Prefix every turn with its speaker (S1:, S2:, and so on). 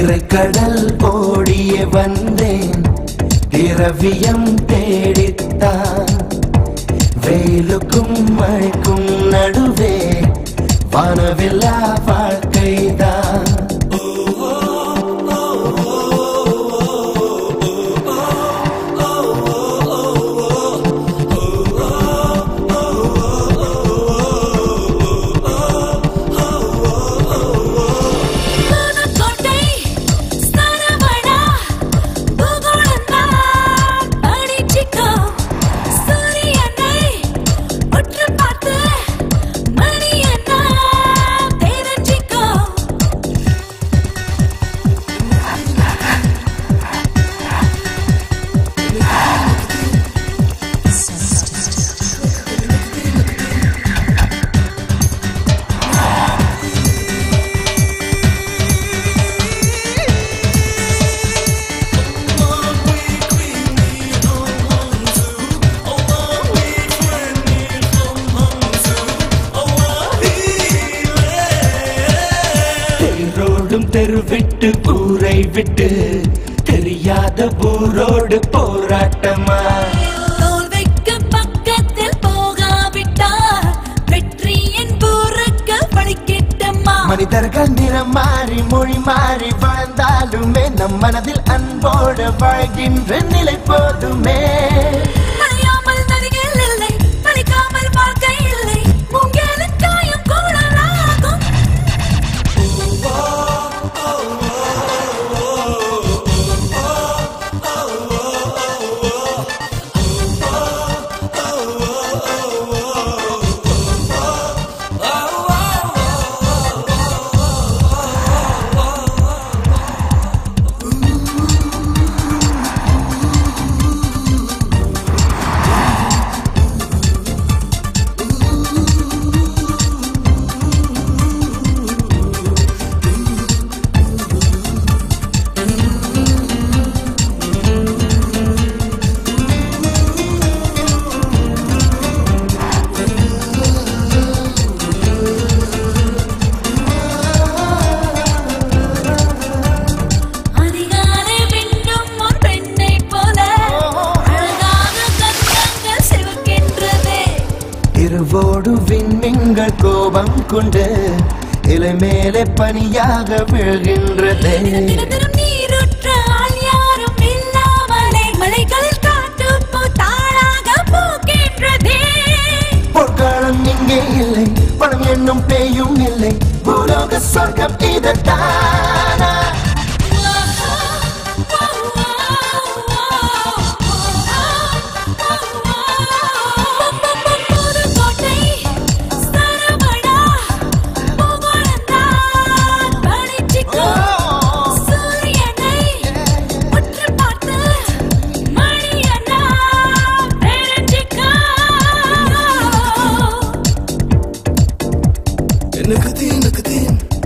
S1: திரைக்கடல் ஓடிய வந்தேன் திரவியம் தேடித்தான் வெயிலுக்கும் மழைக்கும் நடுவே வானவில்லா வாழ்க்கைதான்
S2: கோட்டை சரவணா பூகோளந்தான் படிச்சிக்கோ சூரியனை உற்று பார்த்து மணி என்ன தெரிஞ்சிக்கோ
S1: தேரோடும் தெருவிட்டு ஊரை விட்டு தெரியாத ஊரோடு போராட்டமா
S2: தோல்விக்கு பக்கத்தில் போகாவிட்டால் வெற்றியின் பூருக்கு பழிக்கிட்டம்மா
S1: மனிதர்கள் நிறம் மாறி மொழி மாறி வாழ்ந்தாலுமே நம் மனதில் அன்போடு வாழ்கின்ற நிலை போதுமே
S2: அழியாமல் நதிகள் இல்லை அழிக்காமல் வாழ்க்கை இல்லை உங்களின் காயம் கூடலாகும் அதிகாலை மின்னும் ஒரு பெண்ணைப் போல அழகாக கன்னங்கள் சிவக்கின்றதே
S1: இருவோடு விண்மீன்கள் கோபம் கொண்டு இலை மேலே பனியாக விழுகின்றதே
S2: தினதினம் நீருற்ற ஆள் யாரும் இல்லாமலே மலைகளில் காட்டுப்பூ தாளாக பூக்கின்றதே
S1: பொற்காலம் இங்கே இல்லை பணம் என்னும் பேயும் இல்லை பூலோக சொர்க்கம் இதுதானா
S2: புதுக்கோட்டை சரவணா பூகோளந்தான் படிச்சிக்கோ சூரியனை உற்று பார்த்து மணி என்ன தெரிஞ்சிக்கோ
S1: நுகுதீன் நுகுதீன்